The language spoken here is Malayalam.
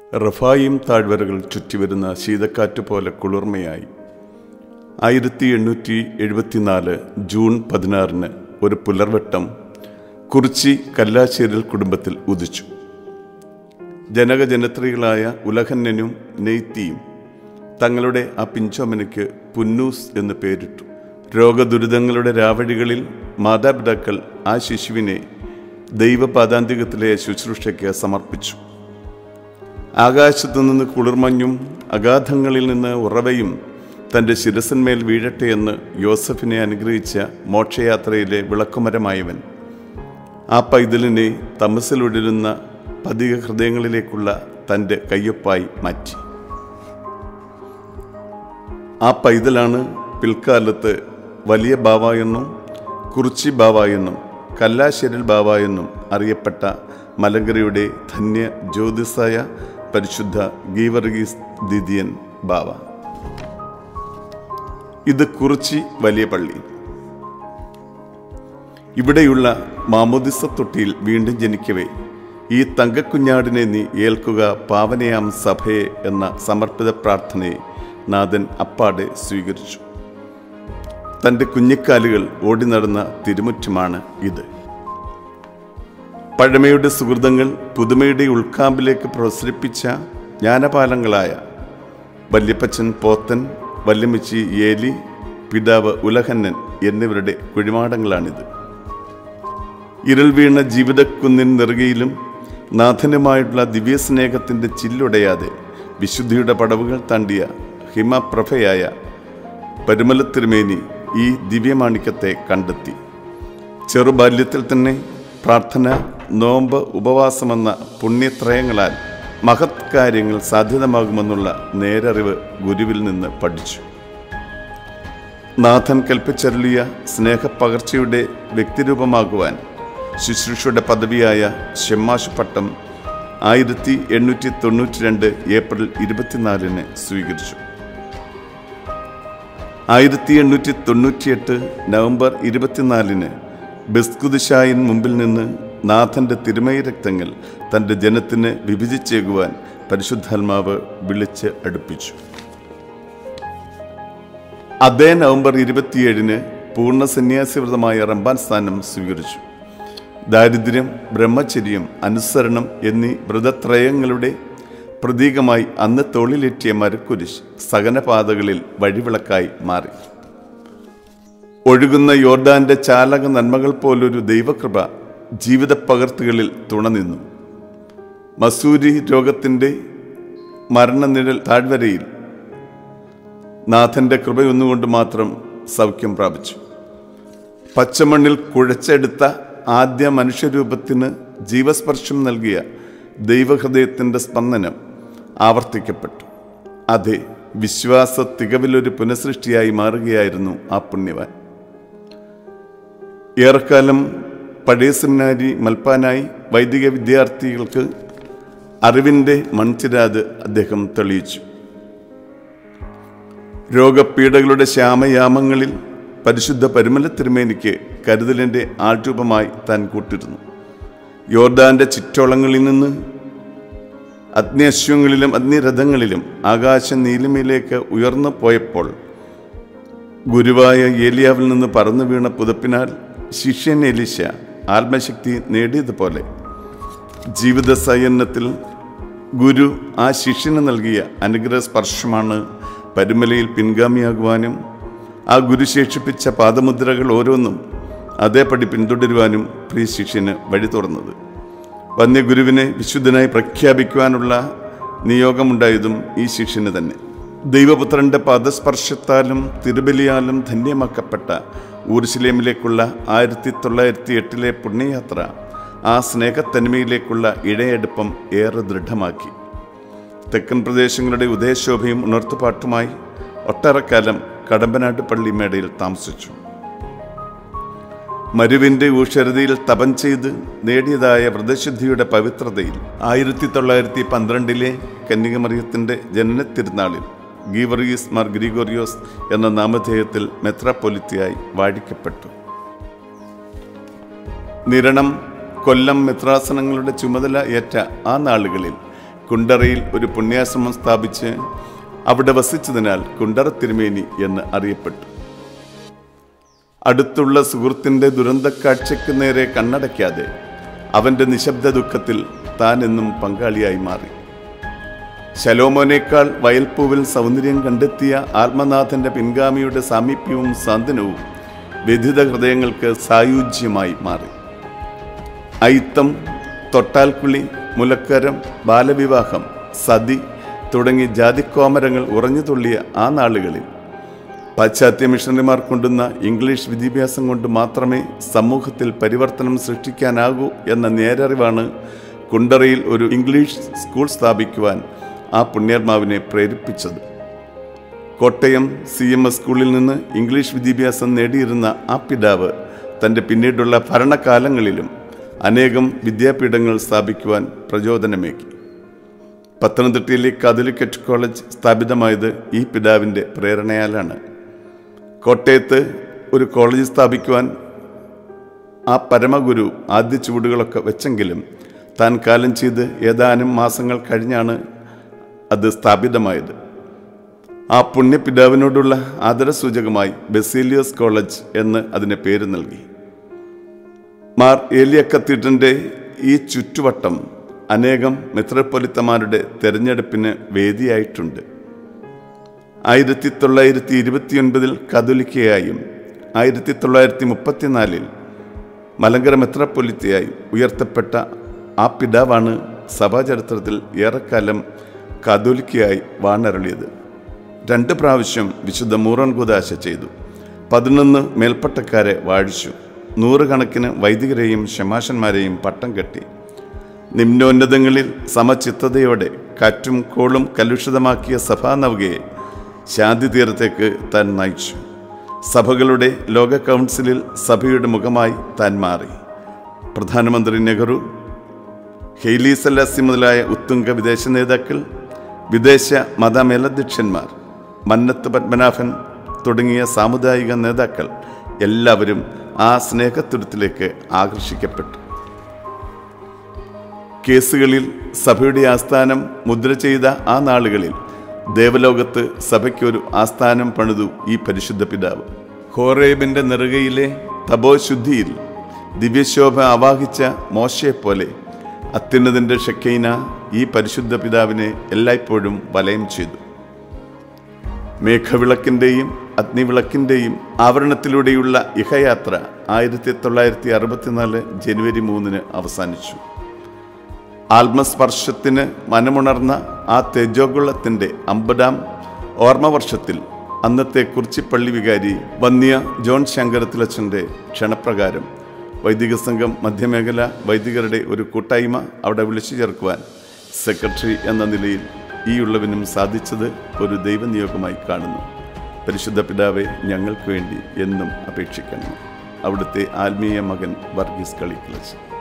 റഫായിം താഴ്വരകൾ ചുറ്റിവരുന്ന ശീതക്കാറ്റ് പോലെ കുളിർമയായി ആയിരത്തി എണ്ണൂറ്റി എഴുപത്തിനാല് ജൂൺ പതിനാറിന് ഒരു പുലർവട്ടം കുറിച്ചി കല്ലാശ്ശേരിൽ കുടുംബത്തിൽ ഉദിച്ചു ജനകജനത്രികളായ ഉലഹന്നനും നെയ്ത്തിയും തങ്ങളുടെ ആ പിഞ്ചോമനയ്ക്ക് പുന്നൂസ് എന്ന് പേരിട്ടു രോഗദുരിതങ്ങളുടെ രാവഴികളിൽ മാതാപിതാക്കൾ ആ ശിശുവിനെ ദൈവപാദാന്തികത്തിലെ ശുശ്രൂഷയ്ക്ക് സമർപ്പിച്ചു ആകാശത്തു നിന്ന് കുളിർമഞ്ഞും അഗാധങ്ങളിൽ നിന്ന് ഉറവയും തൻ്റെ ശിരസന്മേൽ വീഴട്ടെ എന്ന് യോസഫിനെ അനുഗ്രഹിച്ച മോക്ഷയാത്രയിലെ വിളക്കുമരമായവൻ ആ പൈതലിനെ തമസിലൊടിരുന്ന പതിക ഹൃദയങ്ങളിലേക്കുള്ള തൻ്റെ കയ്യൊപ്പായി മാറ്റി ആ പൈതലാണ് പിൽക്കാലത്ത് വലിയ ബാവ എന്നും കുറിച്ചി ബാവ എന്നും കല്ലാശ്ശേരിൽ ബാവ എന്നും അറിയപ്പെട്ട മലങ്കരയുടെ ധന്യ ജ്യോതിസായ പരിശുദ്ധ ഗീവർഗീസ് ദിദിയൻ ബാവ ഇത് കുറിച്ചി വലിയ പള്ളി ഇവിടെയുള്ള മാമോദിസ തൊട്ടിയിൽ വീണ്ടും ജനിക്കവേ ഈ തങ്കക്കുഞ്ഞാടിനെ നീ ഏൽക്കുക പാവനയാം സഭയെ എന്ന സമർപ്പിത പ്രാർത്ഥനയെ നാഥൻ അപ്പാടെ സ്വീകരിച്ചു തൻ്റെ കുഞ്ഞിക്കാലുകൾ ഓടി നടന്ന തിരുമുറ്റമാണ് ഇത് പഴമയുടെ സുഹൃതങ്ങൾ പുതുമയുടെ ഉൾക്കാമ്പിലേക്ക് പ്രസരിപ്പിച്ച ജ്ഞാനപാലങ്ങളായ വല്യപ്പച്ചൻ പോത്തൻ വല്യമ്മച്ചി ഏലി പിതാവ് ഉലഹന്നൻ എന്നിവരുടെ കുഴിമാടങ്ങളാണിത് ഇരുൾ വീണ ജീവിതക്കുന്നിൻ നെറുകയിലും നാഥനുമായിട്ടുള്ള ദിവ്യസ്നേഹത്തിൻ്റെ ചില്ലുടയാതെ വിശുദ്ധിയുടെ പടവുകൾ താണ്ടിയ ഹിമപ്രഭയായ പരുമലത്തിരുമേനി ഈ ദിവ്യമാണിക്യത്തെ കണ്ടെത്തി ചെറുബാല്യത്തിൽ തന്നെ പ്രാർത്ഥന നോമ്പ് ഉപവാസമെന്ന പുണ്യത്രയങ്ങളാൽ മഹത് കാര്യങ്ങൾ സാധ്യതമാകുമെന്നുള്ള നേരറിവ് ഗുരുവിൽ നിന്ന് പഠിച്ചു നാഥൻ കൽപ്പിച്ചരുളിയ സ്നേഹപ്പകർച്ചയുടെ വ്യക്തിരൂപമാകുവാൻ ശുശ്രൂഷയുടെ പദവിയായ ഷെമ്മാശ് പട്ടം ആയിരത്തി എണ്ണൂറ്റി തൊണ്ണൂറ്റി രണ്ട് ഏപ്രിൽ ഇരുപത്തിനാലിന് സ്വീകരിച്ചു ആയിരത്തി എണ്ണൂറ്റി തൊണ്ണൂറ്റിയെട്ട് നവംബർ ഇരുപത്തിനാലിന് ബസ്കുദിശായൻ മുമ്പിൽ നിന്ന് നാഥന്റെ തിരുമയ രക്തങ്ങൾ തൻ്റെ ജനത്തിന് വിഭജിച്ചേകുവാൻ പരിശുദ്ധാത്മാവ് വിളിച്ച് അടുപ്പിച്ചു അതേ നവംബർ ഇരുപത്തിയേഴിന് പൂർണ്ണ സന്യാസിവ്രതമായ റംബാൻ സ്ഥാനം സ്വീകരിച്ചു ദാരിദ്ര്യം ബ്രഹ്മചര്യം അനുസരണം എന്നീ വ്രതത്രയങ്ങളുടെ പ്രതീകമായി അന്ന് തോളിലേറ്റിയ മരക്കുരിശ് സകനപാതകളിൽ വഴിവിളക്കായി മാറി ഒഴുകുന്ന യോർദാന്റെ ചാലക നന്മകൾ പോലൊരു ദൈവകൃപ ജീവിത പകർത്തുകളിൽ തുണനിന്നു മസൂരി രോഗത്തിൻ്റെ മരണനിഴൽ താഴ്വരയിൽ നാഥന്റെ കൃപയൊന്നുകൊണ്ട് മാത്രം സൗഖ്യം പ്രാപിച്ചു പച്ചമണ്ണിൽ കുഴച്ചെടുത്ത ആദ്യ മനുഷ്യരൂപത്തിന് ജീവസ്പർശം നൽകിയ ദൈവഹൃദയത്തിൻ്റെ സ്പന്ദനം ആവർത്തിക്കപ്പെട്ടു അതെ വിശ്വാസ തികവിലൊരു പുനഃസൃഷ്ടിയായി മാറുകയായിരുന്നു ആ പുണ്യവാൻ ഏറെക്കാലം പഴയ സെമിനാരി മൽപ്പാനായി വൈദിക വിദ്യാർത്ഥികൾക്ക് അറിവിൻ്റെ മൺചിരാത് അദ്ദേഹം തെളിയിച്ചു രോഗപീഠകളുടെ ശ്യാമയാമങ്ങളിൽ പരിശുദ്ധ പരിമല തിരുമേനിക്ക് കരുതലിൻ്റെ ആൾരൂപമായി താൻ കൂട്ടിരുന്നു യോർദാന്റെ ചുറ്റോളങ്ങളിൽ നിന്ന് അഗ്നിയശ്വങ്ങളിലും അഗ്നിരഥങ്ങളിലും ആകാശ നീലിമയിലേക്ക് ഉയർന്നു പോയപ്പോൾ ഗുരുവായ ഏലിയാവിൽ നിന്ന് പറന്നു വീണ പുതപ്പിനാൽ ശിഷ്യൻ എലിശ ആത്മശക്തി നേടിയതുപോലെ ജീവിത സയന്നത്തിൽ ഗുരു ആ ശിഷ്യന് നൽകിയ അനുഗ്രഹ സ്പർശമാണ് പരിമലയിൽ പിൻഗാമിയാകുവാനും ആ ഗുരു ശേഷിപ്പിച്ച പാദമുദ്രകൾ ഓരോന്നും അതേപടി പിന്തുടരുവാനും പ്രിയ ശിഷ്യന് വഴി തുറന്നത് വന്യഗുരുവിനെ വിശുദ്ധനായി പ്രഖ്യാപിക്കുവാനുള്ള നിയോഗമുണ്ടായതും ഈ ശിഷ്യന് തന്നെ ദൈവപുത്രന്റെ പദസ്പർശത്താലും തിരുബലിയാലും ധന്യമാക്കപ്പെട്ട ഊർശിലേമിലേക്കുള്ള ആയിരത്തി തൊള്ളായിരത്തി എട്ടിലെ പുണ്യയാത്ര ആ സ്നേഹത്തനിമയിലേക്കുള്ള ഇഴയെടുപ്പം ഏറെ ദൃഢമാക്കി തെക്കൻ പ്രദേശങ്ങളുടെ ഉദയശോഭയും ഉണർത്തുപാട്ടുമായി ഒട്ടേറെക്കാലം കടമ്പനാട്ട് പള്ളി മേടയിൽ താമസിച്ചു മരുവിൻ്റെ ഊഷരതയിൽ തപം ചെയ്ത് നേടിയതായ വ്രതശുദ്ധിയുടെ പവിത്രതയിൽ ആയിരത്തി തൊള്ളായിരത്തി പന്ത്രണ്ടിലെ കന്യകമറിയത്തിൻ്റെ ജനനത്തിരുനാളിൽ ഗീവർഗീസ് മാർ ഗ്രിഗോറിയോസ് എന്ന നാമധേയത്തിൽ മെത്രാപ്പൊലിത്തിയായി വാഴിക്കപ്പെട്ടു നിരണം കൊല്ലം മിത്രാസനങ്ങളുടെ ചുമതല ഏറ്റ ആ നാളുകളിൽ കുണ്ടറയിൽ ഒരു പുണ്യാശ്രമം സ്ഥാപിച്ച് അവിടെ വസിച്ചതിനാൽ കുണ്ടറ തിരുമേനി എന്ന് അറിയപ്പെട്ടു അടുത്തുള്ള സുഹൃത്തിൻ്റെ ദുരന്തക്കാഴ്ചയ്ക്ക് നേരെ കണ്ണടയ്ക്കാതെ അവൻ്റെ നിശബ്ദ ദുഃഖത്തിൽ താൻ എന്നും പങ്കാളിയായി മാറി ശലോമോനേക്കാൾ വയൽപ്പൂവിൽ സൗന്ദര്യം കണ്ടെത്തിയ ആത്മനാഥന്റെ പിൻഗാമിയുടെ സാമീപ്യവും സാന്ത്വനവും വ്യഥിത ഹൃദയങ്ങൾക്ക് സായുജ്യമായി മാറി ഐത്തം തൊട്ടാൽക്കുളി മുലക്കരം ബാലവിവാഹം സതി തുടങ്ങി ജാതിക്കോമരങ്ങൾ ഉറഞ്ഞു തുള്ളിയ ആ നാളുകളിൽ പാശ്ചാത്യ മിഷണറിമാർ കൊണ്ടുവന്ന ഇംഗ്ലീഷ് വിദ്യാഭ്യാസം കൊണ്ട് മാത്രമേ സമൂഹത്തിൽ പരിവർത്തനം സൃഷ്ടിക്കാനാകൂ എന്ന നേരറിവാണ് കുണ്ടറയിൽ ഒരു ഇംഗ്ലീഷ് സ്കൂൾ സ്ഥാപിക്കുവാൻ ആ പുണ്യാത്മാവിനെ പ്രേരിപ്പിച്ചത് കോട്ടയം സി എം എസ് സ്കൂളിൽ നിന്ന് ഇംഗ്ലീഷ് വിദ്യാഭ്യാസം നേടിയിരുന്ന ആ പിതാവ് തൻ്റെ പിന്നീടുള്ള ഭരണകാലങ്ങളിലും അനേകം വിദ്യാപീഠങ്ങൾ സ്ഥാപിക്കുവാൻ പ്രചോദനമേകി പത്തനംതിട്ടയിലെ കാതലിക്കറ്റ് കോളേജ് സ്ഥാപിതമായത് ഈ പിതാവിൻ്റെ പ്രേരണയാലാണ് കോട്ടയത്ത് ഒരു കോളേജ് സ്ഥാപിക്കുവാൻ ആ പരമഗുരു ആദ്യ ചുവടുകളൊക്കെ വെച്ചെങ്കിലും താൻ കാലം ചെയ്ത് ഏതാനും മാസങ്ങൾ കഴിഞ്ഞാണ് അത് സ്ഥാപിതമായത് ആ പുണ്യപിതാവിനോടുള്ള ആദരസൂചകമായി ബെസീലിയസ് കോളേജ് എന്ന് അതിന് പേര് നൽകി മാർ ഏലിയ കത്തീഡ്രൻ്റെ ഈ ചുറ്റുവട്ടം അനേകം മെത്രോപ്പൊലിത്തമാരുടെ തെരഞ്ഞെടുപ്പിന് വേദിയായിട്ടുണ്ട് ആയിരത്തി തൊള്ളായിരത്തി ഇരുപത്തിയൊൻപതിൽ കത്തോലിക്കയായും ആയിരത്തി തൊള്ളായിരത്തി മുപ്പത്തിനാലിൽ മലങ്കര മെത്രോപ്പൊലിത്തയായി ഉയർത്തപ്പെട്ട ആ പിതാവാണ് സഭാചരിത്രത്തിൽ ഏറെക്കാലം കാതോലിക്കയായി വാണരളിയത് രണ്ട് പ്രാവശ്യം വിശുദ്ധ മൂറൻ കുദാശ ചെയ്തു പതിനൊന്ന് മേൽപ്പട്ടക്കാരെ വാഴിച്ചു നൂറുകണക്കിന് വൈദികരെയും ശമാശന്മാരെയും പട്ടം കെട്ടി നിമ്നോന്നതങ്ങളിൽ സമചിത്തതയോടെ കാറ്റും കോളും കലുഷിതമാക്കിയ സഭാനൗകയെ ശാന്തി തീരത്തേക്ക് താൻ നയിച്ചു സഭകളുടെ ലോക കൗൺസിലിൽ സഭയുടെ മുഖമായി താൻ മാറി പ്രധാനമന്ത്രി നെഹ്റു ഹെയ്ലി സല്ലാസി മുതലായ ഉത്തുംഗ വിദേശ നേതാക്കൾ വിദേശ മതമേലധ്യക്ഷന്മാർ മന്നത്ത് പത്മനാഭൻ തുടങ്ങിയ സാമുദായിക നേതാക്കൾ എല്ലാവരും ആ സ്നേഹത്തുരത്തിലേക്ക് ആകർഷിക്കപ്പെട്ടു കേസുകളിൽ സഭയുടെ ആസ്ഥാനം മുദ്ര ചെയ്ത ആ നാളുകളിൽ ദേവലോകത്ത് സഭയ്ക്കൊരു ആസ്ഥാനം പണിതു ഈ പരിശുദ്ധ പിതാവ് ഹോറേബിന്റെ നെറുകയിലെ തപോശുദ്ധിയിൽ ദിവ്യശോഭ ആവാഹിച്ച മോശയെപ്പോലെ അത്യുന്നതിൻ്റെ ഷെക്കൈന ഈ പരിശുദ്ധ പിതാവിനെ എല്ലായ്പ്പോഴും വലയം ചെയ്തു മേഘവിളക്കിൻ്റെയും അഗ്നിവിളക്കിൻ്റെയും ആവരണത്തിലൂടെയുള്ള ഇഹയാത്ര ആയിരത്തി തൊള്ളായിരത്തി അറുപത്തിനാല് ജനുവരി മൂന്നിന് അവസാനിച്ചു ആത്മസ്പർശത്തിന് മനമുണർന്ന ആ തേജോഗുളത്തിൻ്റെ അമ്പതാം ഓർമ്മവർഷത്തിൽ അന്നത്തെ കുറിച്ചിപ്പള്ളി വികാരി വന്യ ജോൺ ശങ്കരത്തിലച്ചൻ്റെ ക്ഷണപ്രകാരം വൈദിക സംഘം മധ്യമേഖല വൈദികരുടെ ഒരു കൂട്ടായ്മ അവിടെ വിളിച്ചു ചേർക്കുവാൻ സെക്രട്ടറി എന്ന നിലയിൽ ഈ ഉള്ളവിനും സാധിച്ചത് ഒരു ദൈവനിയോഗമായി കാണുന്നു പരിശുദ്ധ പിതാവെ ഞങ്ങൾക്ക് വേണ്ടി എന്നും അപേക്ഷിക്കണം അവിടുത്തെ ആത്മീയ മകൻ വർഗീസ് കളിക്കിളച്ച്